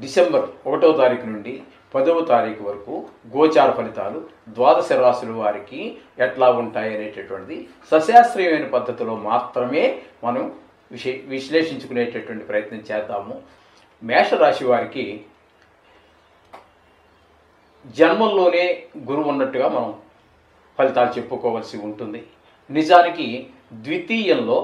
December ఒకటో తారీఖు నుండి పదవ తారీఖు వరకు గోచార ఫలితాలు ద్వాదశ రాశుల వారికి ఎట్లా ఉంటాయి అనేటటువంటిది సశాస్త్రీయమైన పద్ధతిలో మాత్రమే మనం విశే విశ్లేషించుకునేటటువంటి ప్రయత్నం చేద్దాము మేషరాశి వారికి జన్మంలోనే గురువు ఉన్నట్టుగా మనం ఫలితాలు చెప్పుకోవాల్సి ఉంటుంది నిజానికి ద్వితీయంలో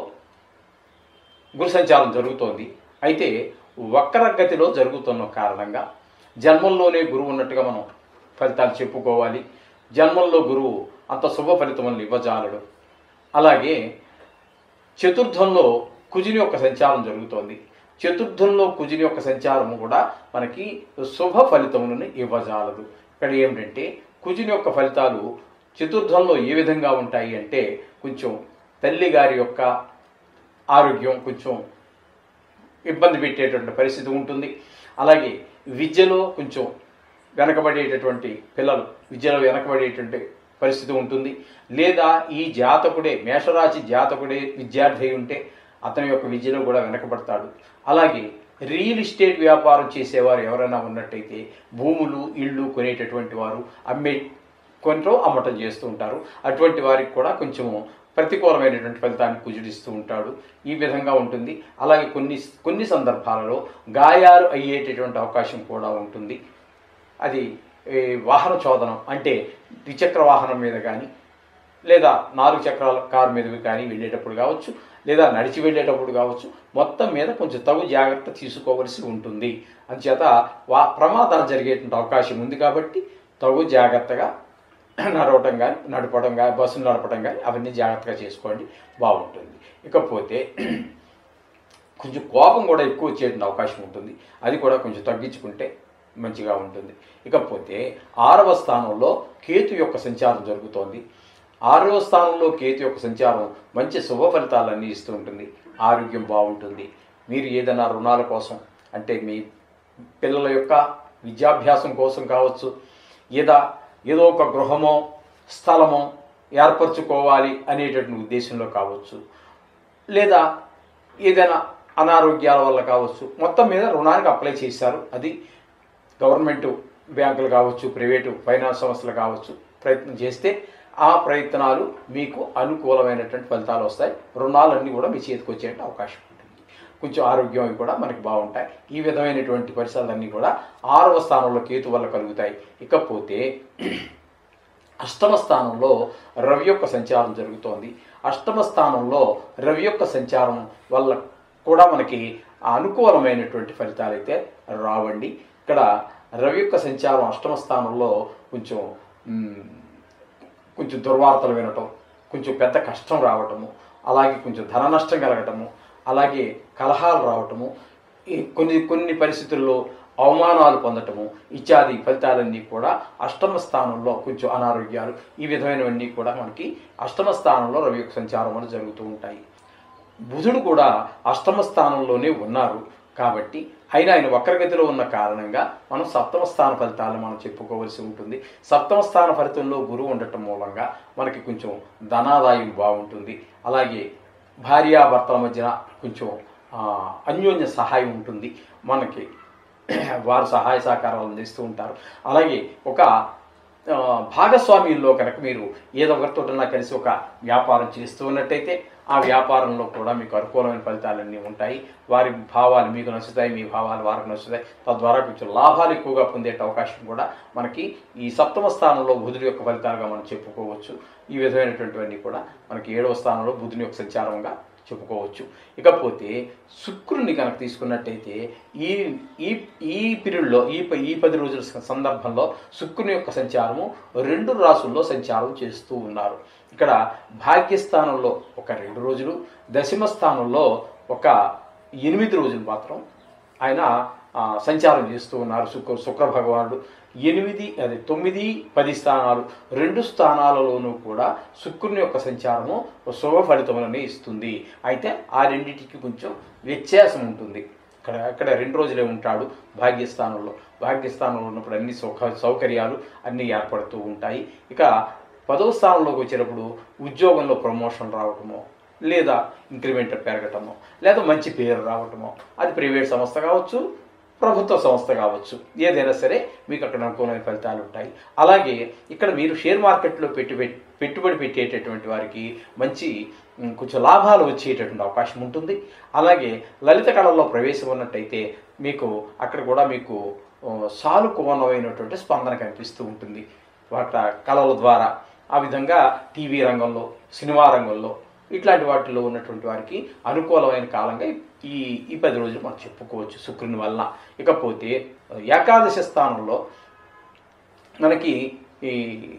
గురు సంచారం జరుగుతోంది అయితే వక్రగతిలో జరుగుతున్న కారణంగా జన్మంలోనే గురువు ఉన్నట్టుగా మనం ఫలితాలు చెప్పుకోవాలి జన్మంలో గురువు అంత శుభ ఫలితములను ఇవ్వజాలడు అలాగే చతుర్థంలో కుజుని యొక్క సంచారం జరుగుతోంది చతుర్థంలో కుజుని యొక్క సంచారము కూడా మనకి శుభ ఫలితములను ఇవ్వజాలదు ఇక్కడ ఏమిటంటే కుజుని యొక్క ఫలితాలు చతుర్థంలో ఏ విధంగా ఉంటాయి అంటే కొంచెం తల్లి గారి యొక్క ఆరోగ్యం కొంచెం ఇబ్బంది పెట్టేటువంటి పరిస్థితి ఉంటుంది అలాగే విద్యలో కొంచెం వెనకబడేటటువంటి పిల్లలు విద్యలో వెనకబడేటువంటి పరిస్థితి ఉంటుంది లేదా ఈ జాతకుడే మేషరాశి జాతకుడే విద్యార్థి అయి ఉంటే అతని యొక్క విద్యలో కూడా వెనకబడతాడు అలాగే రియల్ ఎస్టేట్ వ్యాపారం చేసేవారు ఎవరైనా ఉన్నట్టయితే భూములు ఇళ్ళు కొనేటటువంటి వారు అమ్మే కొంచెం అమ్మటం చేస్తూ ఉంటారు అటువంటి వారికి కూడా కొంచెము ప్రతికూలమైనటువంటి ఫలితాన్ని కుజుడిస్తూ ఉంటాడు ఈ విధంగా ఉంటుంది అలాగే కొన్ని కొన్ని సందర్భాలలో గాయాలు అయ్యేటటువంటి అవకాశం కూడా ఉంటుంది అది ఈ వాహన చోదనం అంటే ద్విచక్ర వాహనం మీద కానీ లేదా నాలుగు చక్రాల కారు మీద కానీ వెళ్ళేటప్పుడు కావచ్చు లేదా నడిచి వెళ్ళేటప్పుడు కావచ్చు మొత్తం మీద కొంచెం తగు జాగ్రత్త తీసుకోవలసి ఉంటుంది అంచేత వా ప్రమాదాలు జరిగేటువంటి అవకాశం ఉంది కాబట్టి తగు జాగ్రత్తగా నడవటం కానీ నడపడం కానీ బస్సులు నడపడం కానీ అవన్నీ జాగ్రత్తగా చేసుకోండి బాగుంటుంది ఇకపోతే కొంచెం కోపం కూడా ఎక్కువ వచ్చేటువంటి అవకాశం ఉంటుంది అది కూడా కొంచెం తగ్గించుకుంటే మంచిగా ఉంటుంది ఇకపోతే ఆరవ స్థానంలో కేతు యొక్క సంచారం జరుగుతోంది ఆరవ స్థానంలో కేతు యొక్క సంచారం మంచి శుభ ఫలితాలన్నీ ఇస్తూ ఉంటుంది ఆరోగ్యం బాగుంటుంది మీరు ఏదైనా రుణాల కోసం అంటే మీ పిల్లల యొక్క విద్యాభ్యాసం కోసం కావచ్చు ఏదా ఏదో ఒక గృహమో స్థలమో ఏర్పరచుకోవాలి అనేటటువంటి ఉద్దేశంలో కావచ్చు లేదా ఏదైనా అనారోగ్యాల వల్ల కావచ్చు మొత్తం మీద రుణానికి అప్లై చేశారు అది గవర్నమెంట్ బ్యాంకులు కావచ్చు ప్రైవేటు ఫైనాన్స్ సంస్థలు కావచ్చు ప్రయత్నం చేస్తే ఆ ప్రయత్నాలు మీకు అనుకూలమైనటువంటి ఫలితాలు వస్తాయి రుణాలన్నీ కూడా మీ చేతికి వచ్చేట అవకాశం ఉంటుంది కొంచెం ఆరోగ్యం అవి కూడా మనకి బాగుంటాయి ఈ విధమైనటువంటి పరిసరాలన్నీ కూడా ఆరవ స్థానంలో కేతు వల్ల కలుగుతాయి ఇకపోతే అష్టమ స్థానంలో రవి యొక్క సంచారం జరుగుతోంది అష్టమ స్థానంలో రవి యొక్క సంచారం వల్ల కూడా మనకి అనుకూలమైనటువంటి ఫలితాలు అయితే రావండి ఇక్కడ రవి యొక్క సంచారం అష్టమ స్థానంలో కొంచెం మ్, కొంచెం దుర్వార్తలు వినటం కొంచెం పెద్ద కష్టం రావటము అలాగే కొంచెం ధన నష్టం కలగటము అలాగే కలహాలు రావటము ఈ కొన్ని కొన్ని పరిస్థితుల్లో అవమానాలు పొందటము ఇత్యాది ఫలితాలన్నీ కూడా అష్టమ స్థానంలో కొంచెం అనారోగ్యాలు ఈ విధమైనవన్నీ కూడా మనకి అష్టమ స్థానంలో రవి యొక్క సంచారం వల్ల జరుగుతూ ఉంటాయి బుధుడు కూడా అష్టమ స్థానంలోనే ఉన్నారు కాబట్టి అయినా ఆయన వక్రగతిలో ఉన్న కారణంగా మనం సప్తమ స్థాన ఫలితాలను మనం చెప్పుకోవాల్సి ఉంటుంది సప్తమ స్థాన ఫలితంలో గురువు ఉండటం మూలంగా మనకి కొంచెం ధనాదాయం బాగుంటుంది అలాగే భార్యాభర్తల మధ్యన కొంచెం ఆ, అన్యోన్య సహాయం ఉంటుంది మనకి వారు సహాయ సహకారాలు అందిస్తూ ఉంటారు అలాగే ఒక ఆ, భాగస్వామ్యంలో కనుక మీరు ఏదో ఒకరితోటన్నా కలిసి ఒక వ్యాపారం చేస్తూ ఉన్నట్టయితే ఆ వ్యాపారంలో కూడా మీకు అనుకూలమైన ఫలితాలన్నీ ఉంటాయి వారి భావాలు మీకు నచ్చుతాయి మీ భావాలు వారికి నచ్చుతాయి తద్వారా కొంచెం లాభాలు ఎక్కువగా పొందే అవకాశం కూడా మనకి ఈ సప్తమ స్థానంలో బుధుడి యొక్క ఫలితాలుగా మనం చెప్పుకోవచ్చు ఈ విధమైనటువంటివన్నీ కూడా మనకి ఏడవ స్థానంలో బుధుని యొక్క సంచారంగా చెప్పుకోవచ్చు ఇకపోతే శుక్రుని కనుక తీసుకున్నట్టయితే ఈ ఈ ఈ పీరియడ్లో ఈ ప- ఈ పది రోజుల స- సందర్భంలో శుక్రుని యొక్క సంచారము రెండు రాసుల్లో సంచారం చేస్తూ ఉన్నారు ఇక్కడ భాగ్యస్థానంలో ఒక రెండు రోజులు దశమ స్థానంలో ఒక ఎనిమిది రోజులు మాత్రం ఆయన ఆ, సంచారం చేస్తూ ఉన్నారు శుక్ర శుక్ర భగవానుడు ఎనిమిది అది తొమ్మిది పది స్థానాలు రెండు స్థానాలలోనూ కూడా శుక్రుని యొక్క సంచారము శుభ ఫలితములని ఇస్తుంది అయితే ఆ రెండింటికి కొంచెం వ్యత్యాసం ఉంటుంది ఇక్కడ అక్కడ రెండు రోజులే ఉంటాడు భాగ్యస్థానంలో భాగ్యస్థానంలో ఉన్నప్పుడు అన్ని సౌక సౌకర్యాలు అన్నీ ఏర్పడుతూ ఉంటాయి ఇక పదవ స్థానంలోకి వచ్చేటప్పుడు ఉద్యోగంలో ప్రమోషన్ రావటమో లేదా ఇంక్రిమెంట్ పెరగటమో లేదా మంచి పేరు రావటమో అది ప్రైవేట్ సంస్థ కావచ్చు ప్రభుత్వ సంస్థ కావచ్చు ఏదైనా సరే మీకు అక్కడ అనుకూలమైన ఫలితాలు ఉంటాయి అలాగే ఇక్కడ మీరు షేర్ మార్కెట్లో పెట్టుబడి పెట్టుబడి పెట్టేటటువంటి వారికి మంచి ఉమ్, కొంచెం లాభాలు వచ్చేటటువంటి అవకాశం ఉంటుంది అలాగే లలిత కళల్లో ప్రవేశం ఉన్నట్టయితే మీకు అక్కడ కూడా మీకు ఆ, సానుకూలమైనటువంటి స్పందన కనిపిస్తూ ఉంటుంది వాటి కళల ద్వారా ఆ విధంగా టీవీ రంగంలో సినిమా రంగంలో ఇట్లాంటి వాటిల్లో ఉన్నటువంటి వారికి అనుకూలమైన కాలంగా ఈ ఈ పది రోజులు మనం చెప్పుకోవచ్చు శుక్రుని వల్ల ఇకపోతే ఏకాదశి స్థానంలో మనకి ఈ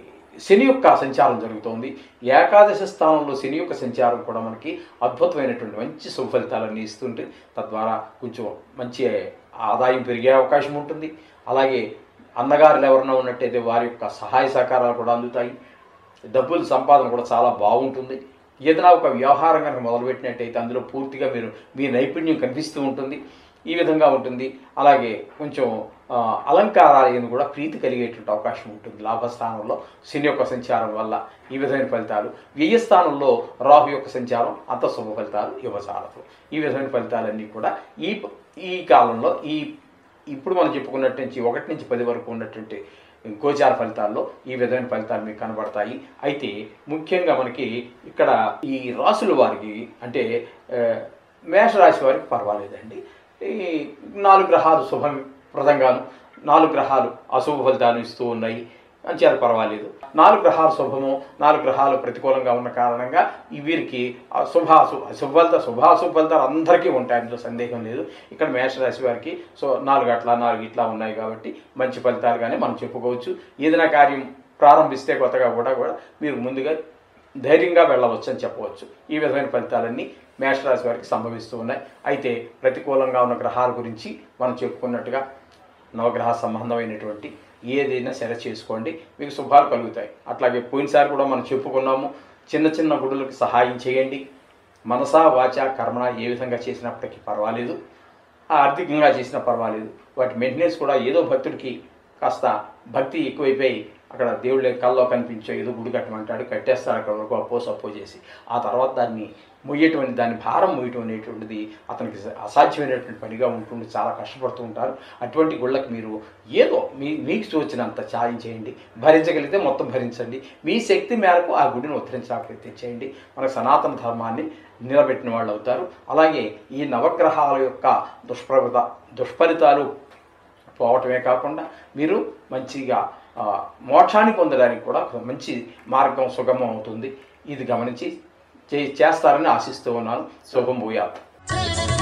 శని యొక్క సంచారం జరుగుతోంది ఏకాదశి స్థానంలో శని యొక్క సంచారం కూడా మనకి అద్భుతమైనటువంటి మంచి సుఫలితాలన్నీ ఇస్తుంటే తద్వారా కొంచెం మంచి ఆదాయం పెరిగే అవకాశం ఉంటుంది అలాగే అన్నగారులు ఎవరైనా ఉన్నట్టయితే వారి యొక్క సహాయ సహకారాలు కూడా అందుతాయి డబ్బుల సంపాదన కూడా చాలా బాగుంటుంది ఏదైనా ఒక వ్యవహారం కనుక మొదలుపెట్టినట్టయితే అందులో పూర్తిగా మీరు మీ నైపుణ్యం కనిపిస్తూ ఉంటుంది ఈ విధంగా ఉంటుంది అలాగే కొంచెం ఆ, అలంకారాలను కూడా ప్రీతి కలిగేటువంటి అవకాశం ఉంటుంది లాభస్థానంలో శని యొక్క సంచారం వల్ల ఈ విధమైన ఫలితాలు వ్యయ స్థానంలో రాహు యొక్క సంచారం అంత శుభ ఫలితాలు ఇవ్వసారదు ఈ విధమైన ఫలితాలన్నీ కూడా ఈ ఈ కాలంలో ఈ ఇప్పుడు మనం చెప్పుకున్నట్టు నుంచి ఒకటి నుంచి పది వరకు ఉన్నటువంటి గోచార ఫలితాల్లో ఈ విధమైన ఫలితాలు మీకు కనబడతాయి అయితే ముఖ్యంగా మనకి ఇక్కడ ఈ రాసుల వారికి అంటే ఆ, మేషరాశి వారికి పర్వాలేదండి ఈ నాలుగు గ్రహాలు శుభప్రదంగాను నాలుగు గ్రహాలు అశుభ ఫలితాలు ఇస్తూ ఉన్నాయి అంచేది పర్వాలేదు నాలుగు గ్రహాలు శుభము నాలుగు గ్రహాలు ప్రతికూలంగా ఉన్న కారణంగా ఈ వీరికి ఆ శుభాశు అశుభ ఫలిత శుభాశుభ ఫలితాలు అందరికీ ఉంటాయి అందులో సందేహం లేదు ఇక్కడ మేషరాశి వారికి సో నాలుగు అట్లా నాలుగు ఇట్లా ఉన్నాయి కాబట్టి మంచి ఫలితాలుగానే మనం చెప్పుకోవచ్చు ఏదైనా కార్యం ప్రారంభిస్తే కొత్తగా కూడా కూడా మీరు ముందుగా ధైర్యంగా వెళ్ళవచ్చు అని చెప్పవచ్చు ఈ విధమైన ఫలితాలన్నీ మేషరాశి వారికి సంభవిస్తూ ఉన్నాయి అయితే ప్రతికూలంగా ఉన్న గ్రహాల గురించి మనం చెప్పుకున్నట్టుగా నవగ్రహ సంబంధమైనటువంటి ఏదైనా సరే చేసుకోండి మీకు శుభాలు కలుగుతాయి అట్లాగే పోయినసారి కూడా మనం చెప్పుకున్నాము చిన్న చిన్న గుడులకు సహాయం చేయండి మనసా వాచ కర్మణ ఏ విధంగా చేసినప్పటికీ పర్వాలేదు ఆ ఆర్థికంగా చేసినా పర్వాలేదు వాటి మెయింటెనెన్స్ కూడా ఏదో భక్తుడికి కాస్త భక్తి ఎక్కువైపోయి అక్కడ దేవుళ్ళ కల్లో కనిపించే ఏదో గుడి కట్టమంటాడు కట్టేస్తారు అక్కడ వరకు అప్పో సప్పో చేసి ఆ తర్వాత దాన్ని మొయ్యటువంటి దాన్ని భారం మొయ్యటం అనేటువంటిది అతనికి అసాధ్యమైనటువంటి పనిగా ఉంటుంది చాలా కష్టపడుతూ ఉంటారు అటువంటి గుళ్ళకి మీరు ఏదో మీ మీకు తోచినంత సాయం చేయండి భరించగలిగితే మొత్తం భరించండి మీ శక్తి మేరకు ఆ గుడిని ఉద్ధరించడానికి ప్రయత్నం చేయండి మన సనాతన ధర్మాన్ని నిలబెట్టిన వాళ్ళు అవుతారు అలాగే ఈ నవగ్రహాల యొక్క దుష్ప్రభత దుష్ఫలితాలు పోవటమే కాకుండా మీరు మంచిగా ఆ, మోక్షాన్ని పొందడానికి కూడా ఒక మంచి మార్గం సుగమం అవుతుంది ఇది గమనించి చే- చేస్తారని ఆశిస్తూ ఉన్నాను శుభం భూయాత్ Thank